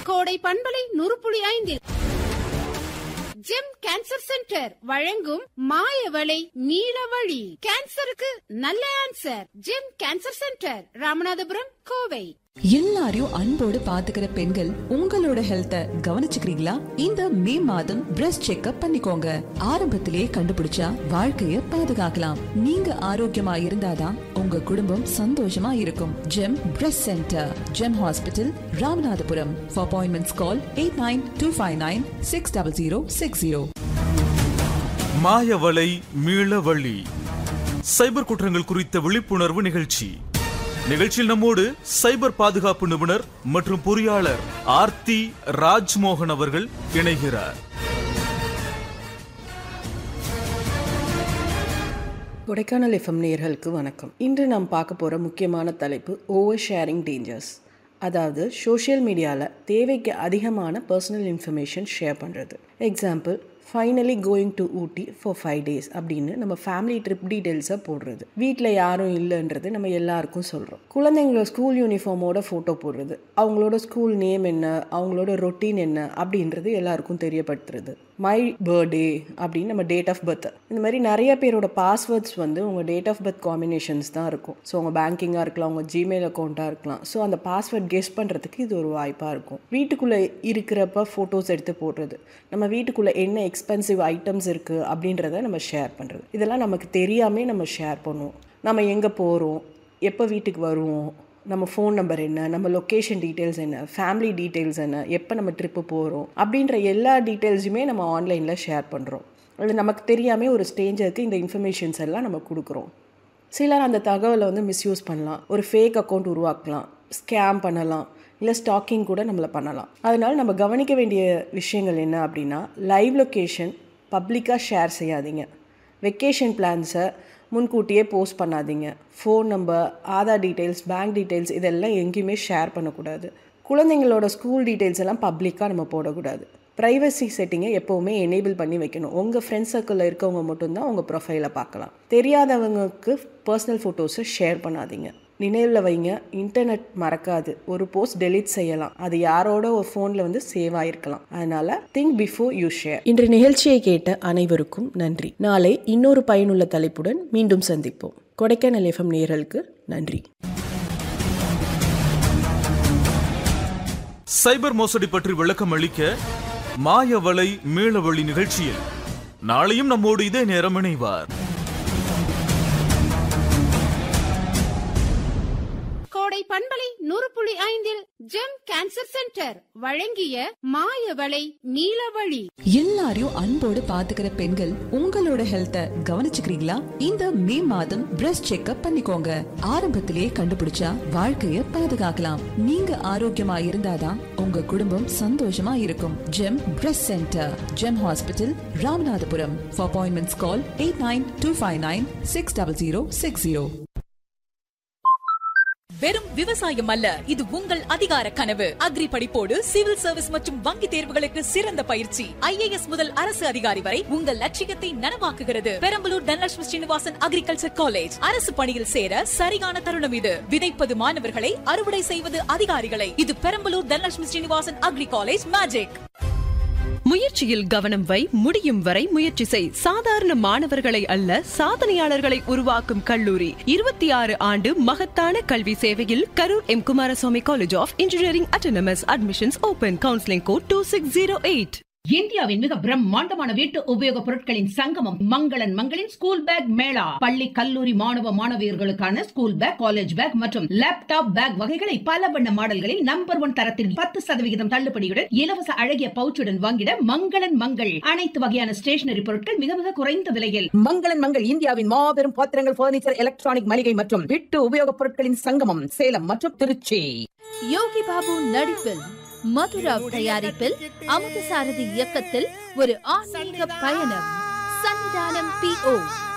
கோடை பண்பலை நூறு புள்ளி ஐந்தில் ஜெம் கேன்சர் சென்டர் வழங்கும் மாயவளை நீலவழி கேன்சருக்கு நல்ல answer Gem cancer centre Ramanathapuram Kovai எல்லாரையும் அன்போடு பாத்துக்கிற பெண்கள் உங்களோட ஹெல்த்த கவனிச்சுக்கிறீங்களா இந்த மே மாதம் பிரஸ்ட் செக்அப் பண்ணிக்கோங்க ஆரம்பத்திலேயே கண்டுபிடிச்சா வாழ்க்கைய பாதுகாக்கலாம் நீங்க ஆரோக்கியமா இருந்தாதான் உங்க குடும்பம் சந்தோஷமா இருக்கும் Gem breast centre Gem hospital Ramanathapuram for appointments call eight nine two five nine six double zero six zero மாயவலை மீளவழி சைபர் குற்றங்கள் குறித்த விழிப்புணர்வு நிகழ்ச்சி நிகழ்ச்சியில் நம்மோடு சைபர் பாதுகாப்பு நிபுணர் மற்றும் பொறியாளர் ஆர்த்தி ராஜ்மோகன் அவர்கள் இணைகிறார் கொடைக்கானல் எஃப்எம் நேயர்களுக்கு வணக்கம் இன்று நாம் பார்க்க போகிற முக்கியமான தலைப்பு ஓவர் ஷேரிங் டேஞ்சர்ஸ் அதாவது சோஷியல் மீடியாவில் தேவைக்கு அதிகமான பர்சனல் இன்ஃபர்மேஷன் ஷேர் பண்ணுறது example finally going to Ooty for five days அப்படின்னு நம்ம ஃபேமிலி ட்ரிப் டீட்டெயில்ஸை போடுறது வீட்டில் யாரும் இல்லைன்றது நம்ம எல்லாருக்கும் சொல்கிறோம் குழந்தைங்களோட ஸ்கூல் யூனிஃபார்மோட ஃபோட்டோ போடுறது அவங்களோட ஸ்கூல் நேம் என்ன அவங்களோட ரொட்டீன் என்ன அப்படின்றது எல்லாருக்கும் தெரியப்படுத்துறது மை பர்த்டே அப்படின்னு நம்ம டேட் ஆஃப் பர்த் இந்த மாதிரி நிறைய பேரோட பாஸ்வேர்ட்ஸ் வந்து உங்கள் டேட் ஆஃப் பர்த் காம்பினேஷன்ஸ் தான் இருக்கும் ஸோ உங்கள் பேங்கிங்காக இருக்கலாம் உங்கள் ஜிமெயில் அக்கௌண்ட்டாக இருக்கலாம் ஸோ அந்த பாஸ்வேர்ட் கெஸ் பண்ணுறதுக்கு இது ஒரு வாய்ப்பாக இருக்கும் வீட்டுக்குள்ளே இருக்கிறப்ப ஃபோட்டோஸ் எடுத்து போடுறது நம்ம வீட்டுக்குள்ளே என்ன எக்ஸ்பென்சிவ் ஐட்டம்ஸ் இருக்குது அப்படின்றத நம்ம ஷேர் பண்ணுறது இதெல்லாம் நமக்கு தெரியாமே நம்ம ஷேர் பண்ணுவோம் நம்ம எங்கே போகிறோம் எப்போ வீட்டுக்கு வருவோம் நம்ம ஃபோன் நம்பர் என்ன நம்ம லொக்கேஷன் டீட்டெயில்ஸ் என்ன ஃபேமிலி டீட்டெயில்ஸ் என்ன எப்போ நம்ம ட்ரிப்பு போகிறோம் அப்படின்ற எல்லா டீட்டெயில்ஸுமே நம்ம ஆன்லைனில் ஷேர் பண்ணுறோம் அது நமக்கு தெரியாமல் ஒரு ஸ்டேஞ்சருக்கு இந்த இன்ஃபர்மேஷன்ஸ் எல்லாம் நம்ம கொடுக்குறோம் சிலர் அந்த தகவலை வந்து மிஸ்யூஸ் பண்ணலாம் ஒரு ஃபேக் அக்கௌண்ட் உருவாக்கலாம் ஸ்கேம் பண்ணலாம் இல்லை ஸ்டாக்கிங் கூட நம்மளை பண்ணலாம் அதனால் நம்ம கவனிக்க வேண்டிய விஷயங்கள் என்ன அப்படின்னா லைவ் லொக்கேஷன் பப்ளிக்காக ஷேர் செய்யாதீங்க வெக்கேஷன் பிளான்ஸை முன்கூட்டியே போஸ்ட் பண்ணாதீங்க phone number Aadhaar details bank details இதெல்லாம் எங்கேயுமே ஷேர் பண்ணக்கூடாது குழந்தைங்களோட ஸ்கூல் டீட்டெயில்ஸ் எல்லாம் பப்ளிக்காக நம்ம போடக்கூடாது ப்ரைவசி செட்டிங்கை எப்போவுமே எனேபிள் பண்ணி வைக்கணும் உங்கள் ஃப்ரெண்ட்ஸ் சர்க்கிளில் இருக்கவங்க மட்டும்தான் உங்கள் ப்ரொஃபைலை பார்க்கலாம் தெரியாதவங்களுக்கு பர்சனல் ஃபோட்டோஸை ஷேர் பண்ணாதீங்க நினைவில் வைங்க இன்டர்நெட் மறக்காது ஒரு போஸ்ட் டெலீட் செய்யலாம் அது யாரோட ஒரு ஃபோனில் வந்து சேவ் ஆயிருக்கலாம் அதனால திங்க் பிஃபோர் யூ ஷேர் இன்று நிகழ்ச்சியை கேட்ட அனைவருக்கும் நன்றி நாளை இன்னொரு பயனுள்ள தலைப்புடன் மீண்டும் சந்திப்போம் கொடைக்கானல் எஃப்எம் நேயர்களுக்கு நன்றி சைபர் மோசடி பற்றி விளக்கம் அளிக்க மாயவலை மீளவழி நிகழ்ச்சியில் நாளையும் நம்மோடு இதே நேரம் இணைவார் கோடை பண்பலை நூறு புள்ளி ஐந்தில் ஜெம் கேன்சர் சென்டர் வழங்கிய மாயவளை நீலவழி எல்லாரையும் அன்போடு பாத்துக்கிற பெண்கள் உங்களோட ஹெல்த்த கவனிச்சுக்கிறீங்களா இந்த மே மாதம் பிரஸ்ட் செக்அப் பண்ணிக்கோங்க ஆரம்பத்திலேயே கண்டுபிடிச்சா வாழ்க்கைய பாதுகாக்கலாம் நீங்க ஆரோக்கியமா இருந்தாதான் உங்க குடும்பம் சந்தோஷமா இருக்கும் Gem breast centre Gem hospital Ramanathapuram for appointments call eight nine two five nine six double zero six zero வெறும் விவசாயம் அல்ல இது உங்கள் அதிகார கனவு அக்ரி படிப்போடு சிவில் சர்வீஸ் மற்றும் வங்கி தேர்வுகளுக்கு சிறந்த பயிற்சி ஐஏஎஸ் முதல் அரசு அதிகாரி வரை உங்கள் லட்சியத்தை நனவாக்குகிறது பெரம்பலூர் தனலட்சுமி ஸ்ரீனிவாசன் அக்ரிகல்ச்சர் காலேஜ் அரசு பணியில் சேர சரியான தருணம் இது விதைப்பது மாணவர்களை அறுவடை செய்வது அதிகாரிகளை இது Perambalur Dhanalakshmi Srinivasan agri college magic முயற்சியில் கவனம் வை முடியும் வரை முயற்சி செய் சாதாரண மாணவர்களை அல்ல சாதனையாளர்களை உருவாக்கும் கல்லூரி இருபத்தி ஆறு ஆண்டு மகத்தான கல்வி சேவையில் Karur M Kumaraswamy college of engineering autonomous admissions open counselling code two six zero eight இந்தியாவின் மிக பிரம்மாண்டமான வீட்டு உபயோகப் பொருட்களின் சங்கமம் மங்களன் மங்களின் ஸ்கூல் பேக் மேளா பள்ளி கல்லூரி மாணவ மாணவியர்களுக்கான ஸ்கூல் பேக் காலேஜ் பேக் மற்றும் லேப்டாப் பேக் வகைகளை பல வண்ண மாடல்களில் நம்பர் ஒன் தரத்தில் பத்து சதவிகிதம் தள்ளுபடியுடன் இலவச அழகிய பவுச்சுடன் வாங்கிட மங்களன் மங்கள் அனைத்து வகையான ஸ்டேஷனரி பொருட்கள் மிக மிக குறைந்த விலையில் மங்களன் மங்கள் இந்தியாவின் மாபெரும் பாத்திரங்கள் பர்னிச்சர் எலக்ட்ரானிக் மளிகை மற்றும் வீட்டு உபயோகப் பொருட்களின் சங்கமம் சேலம் மற்றும் திருச்சி யோகி பாபு நடிப்பில் மதுராவ் தயாரிப்பில் அமுதசாரதி இயக்கத்தில் ஒரு ஆன்மீக பயணம் சன்னிதானம் பி ஓ